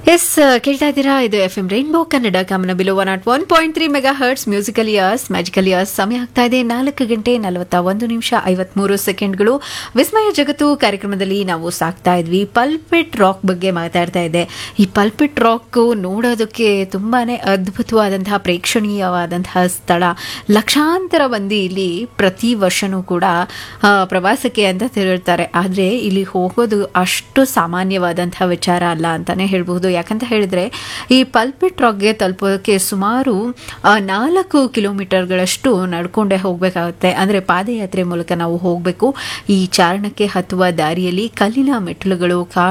S ಕೇಳ್ತಾ ಇದ್ದೀರಾ ಇದು ಎಫ್ ಎಂ ರೈನ್ಬೋ ಕನ್ನಡ ಕಾಮನ ಬಿಲು one naught one point three mega hertz musical years magical years ಸಮಯ ಆಗ್ತಾ ಇದೆ ನಾಲ್ಕು ಗಂಟೆ ನಲವತ್ತ ಒಂದು ನಿಮಿಷ ಐವತ್ಮೂರು ಸೆಕೆಂಡ್ಗಳು ವಿಸ್ಮಯ ಜಗತ್ತು ಕಾರ್ಯಕ್ರಮದಲ್ಲಿ ನಾವು ಸಾಕ್ತಾ ಇದ್ವಿ ಪಲ್ಪಿಟ್ ರಾಕ್ ಬಗ್ಗೆ ಮಾತಾಡ್ತಾ ಇದ್ದೆ ಈ ಪಲ್ಪಿಟ್ ರಾಕ್ ನೋಡೋದಕ್ಕೆ ತುಂಬಾನೇ ಅದ್ಭುತವಾದಂತಹ ಪ್ರೇಕ್ಷಣೀಯವಾದಂತಹ ಸ್ಥಳ ಲಕ್ಷಾಂತರ ಮಂದಿ ಇಲ್ಲಿ ಪ್ರತಿ ವರ್ಷನೂ ಕೂಡ ಆ, ಪ್ರವಾಸಕ್ಕೆ ಅಂತ ತಿರುಳ್ತಾರೆ ಆದರೆ ಇಲ್ಲಿ ಹೋಗೋದು ಅಷ್ಟು ಸಾಮಾನ್ಯವಾದಂತಹ ವಿಚಾರ ಅಲ್ಲ ಅಂತಾನೆ ಹೇಳ್ಬಹುದು ಯಾಕಂತ ಹೇಳಿದ್ರೆ ಈ ಪಲ್ಪಿಟ್ ರಾಕ್ಗೆ ತಲುಪೋದಕ್ಕೆ ಸುಮಾರು ಆ, ನಾಲ್ಕು ಕಿಲೋಮೀಟರ್ಗಳಷ್ಟು ನಡ್ಕೊಂಡೇ ಹೋಗಬೇಕಾಗುತ್ತೆ ಅಂದರೆ ಪಾದಯಾತ್ರೆ ಮೂಲಕ ನಾವು ಹೋಗಬೇಕು ಈ ಚಾರಣಕ್ಕೆ ಹತ್ತುವ ದಾರಿಯಲ್ಲಿ ಕಲ್ಲಿನ ಮೆಟ್ಟಿಲುಗಳು ಕಾ